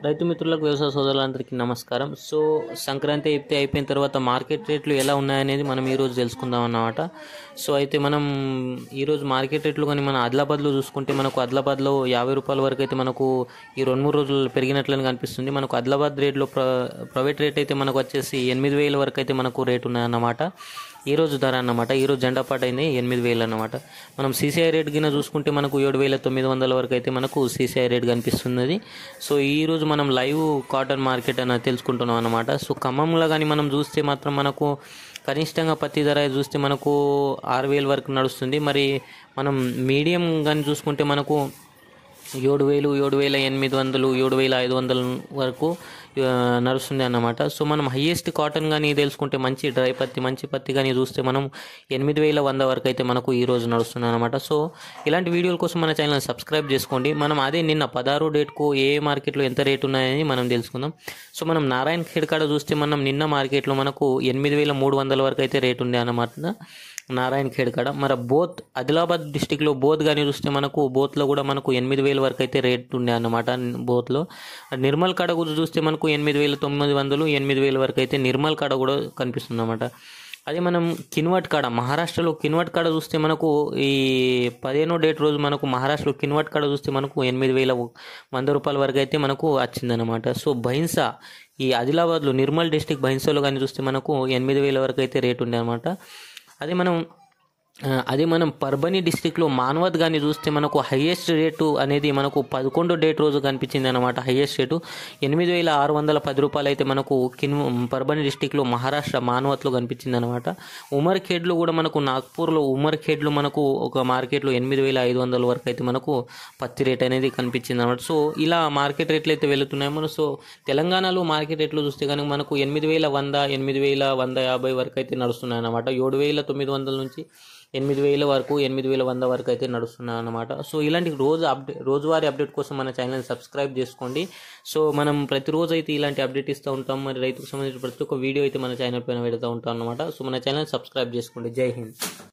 రైతు మిత్రులకు వ్యవసాయ సోదరులందరికీ నమస్కారం సో సంక్రాంతి అయితే అయిపోయిన తర్వాత మార్కెట్ రేట్లు ఎలా ఉన్నాయనేది మనం ఈరోజు తెలుసుకుందాం అన్నమాట సో అయితే మనం ఈరోజు మార్కెట్ రేట్లు కానీ మన ఆదిలాబాద్లో చూసుకుంటే మనకు ఆదిలాబాద్లో యాభై రూపాయల వరకు అయితే మనకు ఈ రెండు మూడు రోజులు పెరిగినట్లని కనిపిస్తుంది మనకు ఆదిలాబాద్ రేట్లో ప్ర ప్రైవేట్ రేట్ అయితే మనకు వచ్చేసి ఎనిమిది వేల వరకు అయితే మనకు రేట్ ఉన్నాయన్నమాట ఈ రోజు ధర అన్నమాట ఈ రోజు జెండా పాట అయింది ఎనిమిది వేలు అన్నమాట మనం సీసీఐ రేట్ కింద చూసుకుంటే మనకు ఏడు వేల తొమ్మిది వందల వరకు అయితే మనకు సీసీఐ రేట్ కనిపిస్తున్నది సో ఈ రోజు మనం లైవ్ కాటన్ మార్కెట్ అనేది తెలుసుకుంటున్నాం అన్నమాట సో ఖమ్మంలో కానీ మనం చూస్తే మాత్రం మనకు కనిష్టంగా పత్తి ధర చూస్తే మనకు ఆరు వేల వరకు నడుస్తుంది మరి మనం మీడియం కానీ చూసుకుంటే మనకు ఏడు వేలు ఏడు వేల ఎనిమిది వందలు ఏడు వేల ఐదు వందల వరకు ఆ, నడుస్తుంది అన్నమాట సో మనం హయ్యెస్ట్ కాటన్ కానీ తెలుసుకుంటే మంచి డ్రై పత్తి మంచి పత్తి కానీ చూస్తే మనం ఎనిమిది వేల వంద వరకు అయితే మనకు ఈ రోజు నడుస్తుంది అనమాట సో ఇలాంటి వీడియోల కోసం మన ఛానల్ సబ్స్క్రైబ్ చేసుకోండి మనం అదే నిన్న పదహారు డేట్కు ఏ మార్కెట్లో ఎంత రేట్ ఉన్నాయని మనం తెలుసుకుందాం సో మనం నారాయణ ఖేడ్ కాడ చూస్తే మనం నిన్న మార్కెట్లో మనకు ఎనిమిది వేల మూడు వందల వరకు అయితే రేట్ ఉండే అన్నమాట నారాయణ ఖేడ్ కాడ మరి బోత్ ఆదిలాబాద్ డిస్టిక్లో బోత్ కానీ చూస్తే మనకు బోత్లో కూడా మనకు ఎనిమిది వేల వరకు అయితే రేట్ ఉండే అన్నమాట బోత్లో నిర్మల్ కాడ కూడా చూస్తే మనకు ఎనిమిది వేల తొమ్మిది వందలు ఎనిమిది వేల వరకు అయితే నిర్మల్ కాడ కూడా కనిపిస్తుంది అన్నమాట అదే మనం కిన్వట్ కాడ మహారాష్ట్రలో కిన్వట్ కాడ చూస్తే మనకు ఈ పదిహేనో డేట్ రోజు మనకు మహారాష్ట్రలో కిన్వట్ కాడ చూస్తే మనకు ఎనిమిది వేల వంద రూపాయల వరకు అయితే మనకు వచ్చిందనమాట సో బైన్సా ఈ ఆదిలాబాద్లో నిర్మల్ డిస్టిక్ బైన్సాలో కానీ చూస్తే మనకు ఎనిమిది వేల వరకు అయితే రేట్ ఉండే అనమాట అదే మనం ఆ, అదే మనం పర్బని డిస్టిక్లో మానవత్ కానీ చూస్తే మనకు హయ్యెస్ట్ రేటు అనేది మనకు పదకొండో డేట్ రోజు కనిపించింది అనమాట హయ్యెస్ట్ రేటు ఎనిమిది వేల ఆరు వందల పది రూపాయలు అయితే మనకు కిన్ పర్బని డిస్టిక్లో మహారాష్ట్ర మానవత్లో కనిపించింది అనమాట ఉమర్ ఖేడ్లో కూడా మనకు నాగ్పూర్లో ఉమర్ ఖేడ్లో మనకు ఒక మార్కెట్లో ఎనిమిది వేల ఐదు వందల వరకు అయితే మనకు పత్తి రేట్ అనేది కనిపించింది అనమాట సో ఇలా మార్కెట్ రేట్లు అయితే వెళుతున్నాయి మనం సో తెలంగాణలో మార్కెట్ రేట్లు చూస్తే కనుక మనకు ఎనిమిది వేల వంద ఎనిమిది వేల వంద యాభై వరకు అయితే నడుస్తున్నాయి అనమాట ఏడు వేల తొమ్మిది వందల నుంచి ఎనిమిది వేల వరకు ఎనిమిది వేల వంద వరకు అయితే నడుస్తున్నాయి అన్నమాట సో ఇలాంటి రోజు అప్డేట్ రోజువారీ అప్డేట్ కోసం మన ఛానల్ని సబ్స్క్రైబ్ చేసుకోండి సో మనం ప్రతిరోజు అయితే ఇలాంటి అప్డేట్ ఇస్తూ ఉంటాం మరి రైతుకు సంబంధించిన ప్రతి ఒక్క వీడియో అయితే మన ఛానల్ పైన పెడతా ఉంటాం అన్నమాట సో మన ఛానల్ సబ్స్క్రైబ్ చేసుకోండి జై హింద్